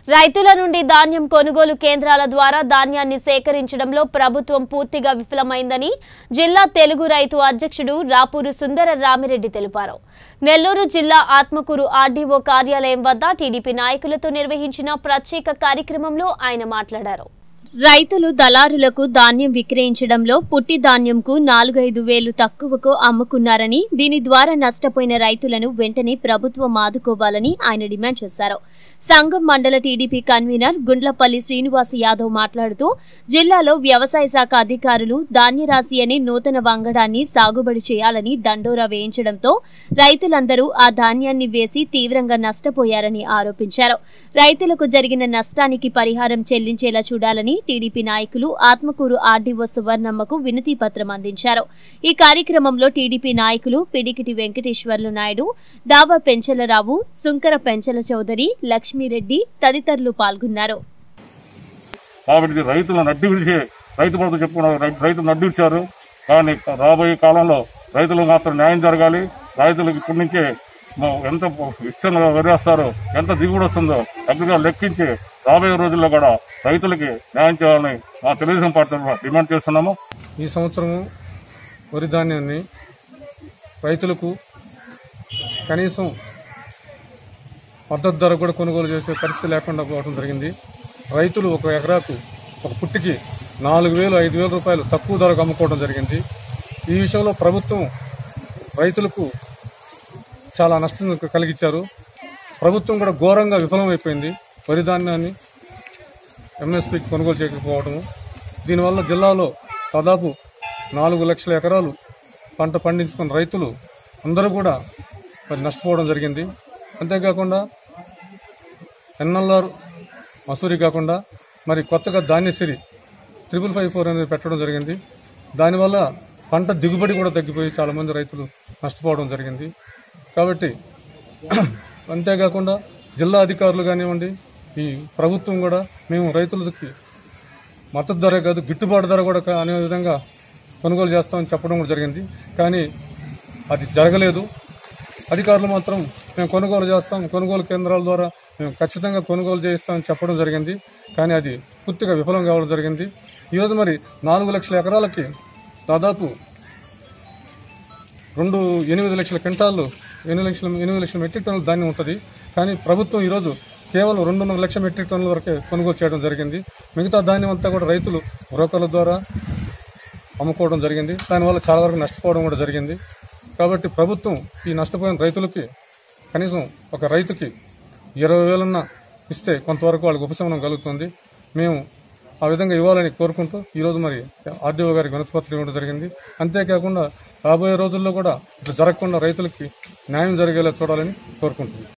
రైతుల నుండి ధాన్యం కొనుగోలు కేంద్రాల ద్వారా ధాన్యాన్ని సేకరించడంలో ప్రభుత్వం పూర్తిగా విఫలమైందని జిల్లా తెలుగు రైతు అధ్యక్షుడు రాపూరు సుందర రామిరెడ్డి తెలిపారు నెల్లూరు జిల్లా ఆత్మకూరు ఆర్డీఓ కార్యాలయం వద్ద టీడీపీ నాయకులతో నిర్వహించిన ప్రత్యేక కార్యక్రమంలో ఆయన మాట్లాడారు రైతులు దళారులకు ధాన్యం విక్రయించడంలో పుట్టి ధాన్యంకు నాలుగైదు వేలు తక్కువకు అమ్ముకున్నారని దీని ద్వారా నష్టపోయిన రైతులను వెంటనే ప్రభుత్వం ఆదుకోవాలని ఆయన డిమాండ్ చేశారు సంఘం మండల టీడీపీ కన్వీనర్ గుండ్లపల్లి శ్రీనివాస్ యాదవ్ మాట్లాడుతూ జిల్లాలో వ్యవసాయ శాఖ అధికారులు ధాన్యరాశి అనే నూతన వంగడాన్ని సాగుబడి చేయాలని దండోరా వేయించడంతో రైతులందరూ ఆ ధాన్యాన్ని వేసి తీవ్రంగా నష్టపోయారని ఆరోపించారు రైతులకు జరిగిన నష్టానికి పరిహారం చెల్లించేలా చూడాలని టీడీపీ నాయకులు ఆత్మకూరు ఆర్డీఓ సువర్ణమ్మకు వినతి పత్రం అందించారు ఈ కార్యక్రమంలో టీడీపీ నాయకులు పిడికిటి వెంకటేశ్వర్లు నాయుడు దావా పెంచలరావు సుంకర పెంచల చౌదరి లక్ష్మీరెడ్డి తదితరులు పాల్గొన్నారు కాబట్టి ఇది రైతులను నడ్డి విడిచి రైతు ప్రభుత్వం చెప్పుకున్నారు రై- రైతులు నడ్డి ఇచ్చారు కానీ రాబోయే కాలంలో రైతులకు మాత్రం న్యాయం జరగాలి రైతులకు ఇప్పటి నుంచే మ- ఎంత విస్తీర్ణంగా వదిలేస్తారో ఎంత దిగుబడి వస్తుందో దగ్గరగా లెక్కించి రాబోయే రోజుల్లో కూడా రైతులకి న్యాయం చేయాలని మా తెలుగుదేశం పార్టీ తరఫున డిమాండ్ చేస్తున్నాము ఈ సంవత్సరము వరి ధాన్యాన్ని రైతులకు కనీసం మద్దతు ధర కూడా కొనుగోలు చేసే పరిస్థితి లేకుండా పోవడం జరిగింది రైతులు ఒక ఎకరాకు ఒక పుట్టికి నాలుగు వేలు ఐదు వేల రూపాయలు తక్కువ ధరకు అమ్ముకోవడం జరిగింది ఈ విషయంలో ప్రభుత్వం రైతులకు చాలా నష్టం కలిగించారు ప్రభుత్వం కూడా ఘోరంగా విఫలమైపోయింది వరి ధాన్యాన్ని ఎంఎస్పీకి కొనుగోలు చేయకపోవడము దీనివల్ల జిల్లాలో దాదాపు నాలుగు లక్షల ఎకరాలు పంట పండించుకున్న రైతులు అందరూ కూడా మరి నష్టపోవడం జరిగింది అంతేకాకుండా ఎన్ఎల్ఆర్ మసూరి కాకుండా మరి కొత్తగా ధాన్యసిరి త్రిపుల్ ఫైవ్ ఫోర్ అనేది పెట్టడం జరిగింది దానివల్ల పంట దిగుబడి కూడా తగ్గిపోయి చాలా మంది రైతులు నష్టపోవడం జరిగింది కాబట్టి అంతేకాకుండా జిల్లా అధికారులు కానివ్వండి ఈ ప్రభుత్వం కూడా మేము రైతులకి మద్దతు ధర కాదు గిట్టుబాటు ధర కూడా కా- అనే విధంగా కొనుగోలు చేస్తామని చెప్పడం కూడా జరిగింది కానీ అది జరగలేదు అధికారులు మాత్రం మేము కొనుగోలు చేస్తాం కొనుగోలు కేంద్రాల ద్వారా మేము ఖచ్చితంగా కొనుగోలు చేయిస్తామని చెప్పడం జరిగింది కానీ అది పూర్తిగా విఫలం కావడం జరిగింది ఈరోజు మరి నాలుగు లక్షల ఎకరాలకి దాదాపు రెండు ఎనిమిది లక్షల క్వింటాళ్ళు ఎనిమిది లక్షల ఎనిమిది లక్షల మెట్రిక్ టన్నుల ధాన్యం ఉంటుంది కానీ ప్రభుత్వం ఈరోజు కేవలం రెండున్నర లక్షల మెట్రిక్ టన్నుల వరకే కొనుగోలు చేయడం జరిగింది మిగతా ధాన్యం అంతా కూడా రైతులు బ్రోకర్ల ద్వారా అమ్ముకోవడం జరిగింది దానివల్ల చాలా వరకు నష్టపోవడం కూడా జరిగింది కాబట్టి ప్రభుత్వం ఈ నష్టపోయిన రైతులకి కనీసం ఒక రైతుకి ఇరవై వేలన్నా ఇస్తే కొంతవరకు వాళ్ళకి ఉపశమనం కలుగుతుంది మేము ఆ విధంగా ఇవ్వాలని కోరుకుంటూ ఈ రోజు మరి ఆర్డీఓ గారికి వినతిపత్రం ఇవ్వడం జరిగింది అంతేకాకుండా రాబోయే రోజుల్లో కూడా ఇట్లా జరగకుండా రైతులకి న్యాయం జరిగేలా చూడాలని కోరుకుంటున్నాం